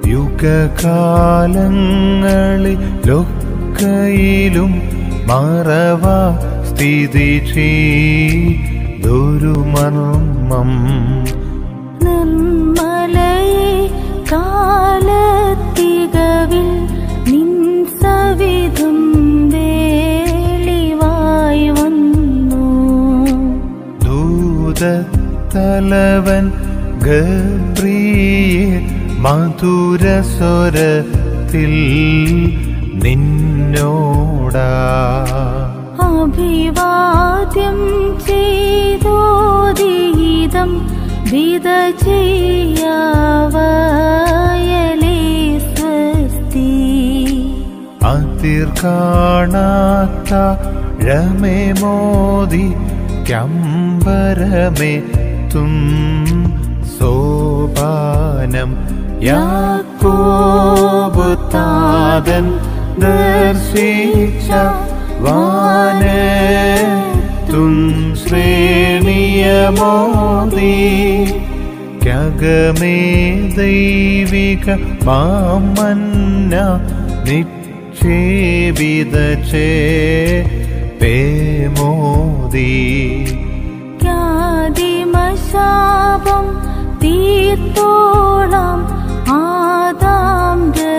യുഗകാലങ്ങളിലൊക്കയിലും മറവ സ്ഥിതി ചെയ്തൊരുമർമ്മം നിർമ്മലയെ കാലത്തികവിൽ നിൻ സവിധം വേളിവായി വന്നു ദൂതത്തലവൻ ഗബ്രിയെ മധുരസ്വരത്തിൽ നിന്നോടാ അഭിവാദ്യം ചെയ്തോദീതം വിത ചെയ്യാവയലേ സ്വസ്തി അതിർ കാണാത്ത രമേ മോദി കമ്പരമേ തും സോപാനം യാക്കോബ് താതൻ ദർശിച്ച വാനത്തും ശ്രേണിയമോദി ക്കകമേ ദൈവിക മാമന്ന നിക്ഷേപിത ചേ പേമോദി ഖ്യാതിമശാപം തീർത്തോളാം ആദാം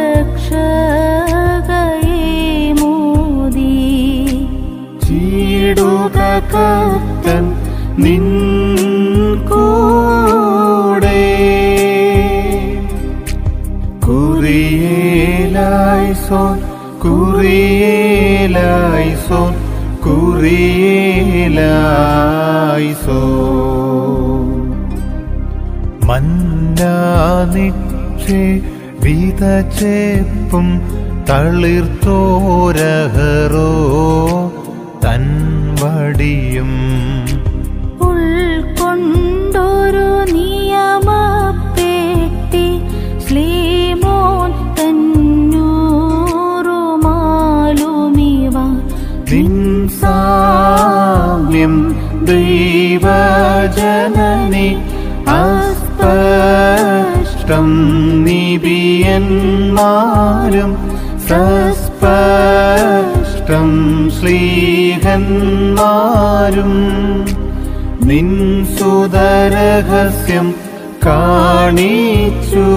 രക്ഷകയെ മോദി ചീടുക കർത്തൻ നിൻ കൂടെ കുറിയേലായി സോൻ കുറിയേലായി സോൻ കുറിയേലായി സോൻ മന്നാനിക്ഷേ വിതച്ചേപ്പും തളിർത്തോരഹറോ തൻ വടിയും ഉൾക്കൊണ്ടൊരു നിയമപ്പെട്ടി ശ്ലീമോൻ തന്നൂറുമാലുമിവ നിൻ സാമ്യം ദൈവജനനി അസ്പഷ്ടം നിബിയന്മാരും സസ്പഷ്ടം ശ്ലീഹന്മാരും നിൻ സുതരഹസ്യം കാണിച്ചു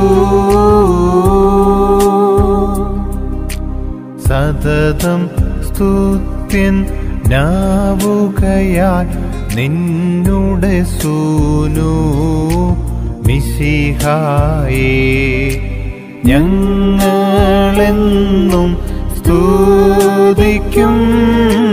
സതതം സ്തുത്യൻ നാവുകയാൽ നിന്നുടെ സൂനു മിശിഹായേ ഞങ്ങളെന്നും സ്തുതിക്കും